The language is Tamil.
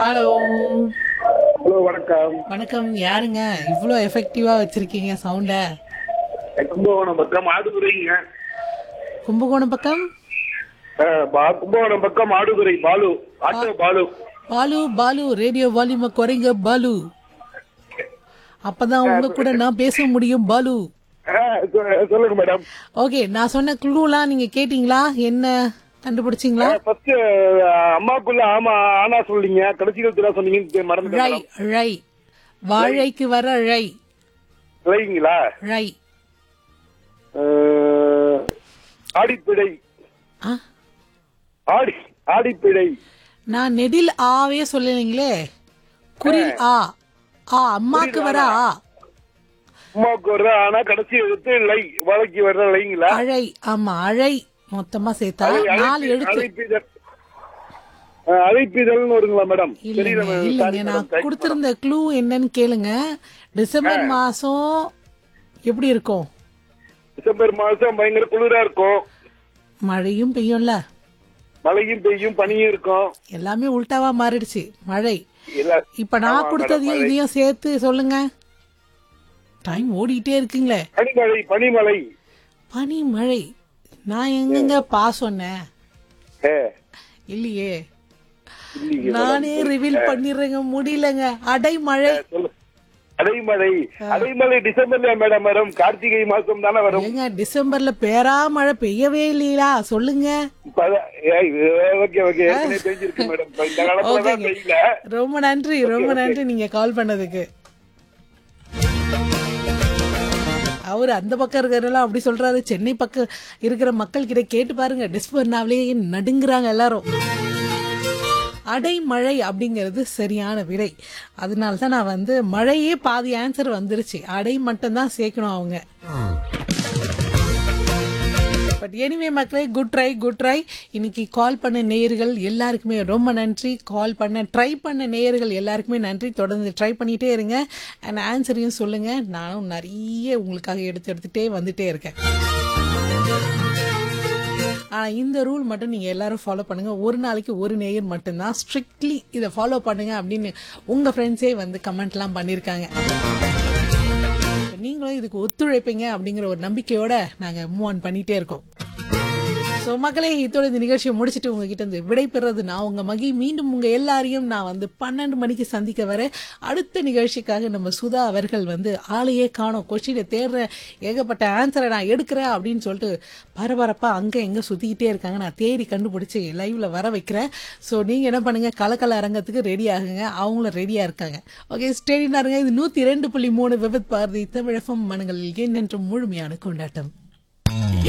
ஹலோ ஹலோ வணக்கம் வணக்கம் யாருங்க இவ்வளோ எஃபெக்டிவா வச்சிருக்கீங்க சவுண்ட கும்பகோணம் பக்கம் ஆடுதுறைங்க கும்பகோணம் பக்கம் அஹ், பா- கும்பகோணம் பக்கம் ஆடுதுறை பாலு ஆட்டோ பாலு பாலு பாலு ரேடியோ வால்யூம குறைங்க பாலு அப்பதான் உங்க கூட நான் பேச முடியும் பாலு அஹ், சொ- சொல்லுங்க மேடம் ஓகே நான் சொன்ன குழுலாம் நீங்க கேட்டீங்களா என்ன கண்டுபிடிச்சீங்களா ஃபர்ஸ்ட் அம்மாக்குள்ள ஆமா ஆனா சொல்றீங்க கடைசி கழுத்துல சொன்னீங்க மறந்து ரை ரை வாழைக்கு வர ரை இல்லைங்களா ரை அஹ், ஆடிப்பிழை ஆ ஆடி ஆடிப்பிழை நான் நெடில் ஆவே சொல்லலைங்களே குரில் ஆ ஆ அம்மாக்கு வர ஆ அம்மாவுக்கு வர்ற ஆனா கடைசி எழுத்து லை வழக்கு வர்ற லைங்களா அழை ஆமா அழை மொத்தமா சேர்த்தா நாலு எழுத்து அழைப்பிதழ் அஹ், அழைப்பிதழ்னு வருங்களா மேடம் இல்லைங்க இல்லைங்க நான் கொடுத்திருந்த க்ளூ என்னன்னு கேளுங்க டிசம்பர் மாசம் எப்படி இருக்கும் டிசம்பர் மாசம் பயங்கர குளிரா இருக்கும் மழையும் பெய்யும்ல மழையும் பெய்யும் பனியும் இருக்கும் எல்லாமே உல்டாவா மாறிடுச்சு மழை இல்ல இப்ப நான் கொடுத்ததையும் இதையும் சேர்த்து சொல்லுங்க டைம் ஓடிட்டே இருக்குங்களே பனிமழை பனிமழை பனி மழை நான் எங்கங்க பா சொன்னேன் ஏ, இல்லையே இல்லைங்க நானே ரிவீல் பண்ணிடுறேங்க முடியலங்க அடைமழை சொல்லு. அடைமழை அடைமழை டிசம்பர்ல மேடம் மேடம் கார்த்திகை மாசம் தானே வரும் ஏங்க டிசம்பர்ல பேரா மழை பெய்யவே இல்லையா சொல்லுங்க ஓகே ஓகே ஏற்கனவே தெரிஞ்சிருக்கு மேடம் இப்ப இந்த காலத்துல தான் ஓகேங்க தெரியல ரொம்ப நன்றி ரொம்ப நன்றி நீங்க கால் பண்ணதுக்கு அவர் அந்த பக்கம் இருக்கிறதெல்லாம் அப்படி சொல்றாரு சென்னை பக்கம் இருக்கிற மக்கள் கிட்ட கேட்டு பாருங்க டிஸ்பர்னாவிலே நடுங்குறாங்க எல்லாரும் அடைமழை அப்படிங்கிறது சரியான விடை அதனால தான் நான் வந்து மழையே பாதி ஆன்சர் வந்துருச்சு அடை மட்டும் தான் சேர்க்கணும் அவங்க பட் எனிவே மக்களே குட் ட்ரை குட் ட்ரை இன்னைக்கு கால் பண்ண நேயர்கள் எல்லாருக்குமே ரொம்ப நன்றி கால் பண்ண ட்ரை பண்ண நேயர்கள் எல்லாருக்குமே நன்றி தொடர்ந்து ட்ரை பண்ணிட்டே இருங்க அண்ட் ஆன்சரையும் சொல்லுங்க நானும் நிறைய உங்களுக்காக எடுத்து எடுத்துட்டே வந்துட்டே இருக்கேன் ஆனா இந்த ரூல் மட்டும் நீங்க எல்லாரும் ஃபாலோ பண்ணுங்க ஒரு நாளைக்கு ஒரு நேயர் மட்டும்தான் ஸ்ட்ரிக்ட்லி இதை ஃபாலோ பண்ணுங்க அப்படின்னு உங்க ஃப்ரெண்ட்ஸே வந்து கமெண்ட்லாம் பண்ணியிருக்காங்க நீங்களும் இதுக்கு ஒத்துழைப்பீங்க அப்படிங்கிற ஒரு நம்பிக்கையோட நாங்க மூவ் ஆன் பண்ணிட்டே இருக்கோம் ஸோ மக்களே இதோட இந்த நிகழ்ச்சியை முடிச்சுட்டு உங்ககிட்ட இருந்து விடைபெறது நான் உங்க மகி மீண்டும் உங்க எல்லாரையும் நான் வந்து பன்னெண்டு மணிக்கு சந்திக்க வரேன் அடுத்த நிகழ்ச்சிக்காக நம்ம சுதா அவர்கள் வந்து ஆளையே காணோம் கொஸ்டினை தேடுற ஏகப்பட்ட ஆன்சரை நான் எடுக்கிறேன் அப்படின்னு சொல்லிட்டு பரபரப்பா அங்க எங்க சுத்திக்கிட்டே இருக்காங்க நான் தேடி கண்டுபிடிச்சு லைவ்ல வர வைக்கிறேன் ஸோ நீங்க என்ன பண்ணுங்க கலக்கல அரங்கத்துக்கு ரெடி ஆகுங்க அவங்களும் ரெடியா இருக்காங்க ஓகே ஸ்டேடினா இருங்க இது நூத்தி ரெண்டு புள்ளி மூணு விபத் பாரதி தமிழகம் மனங்களில் ஏன் என்று முழுமையான கொண்டாட்டம்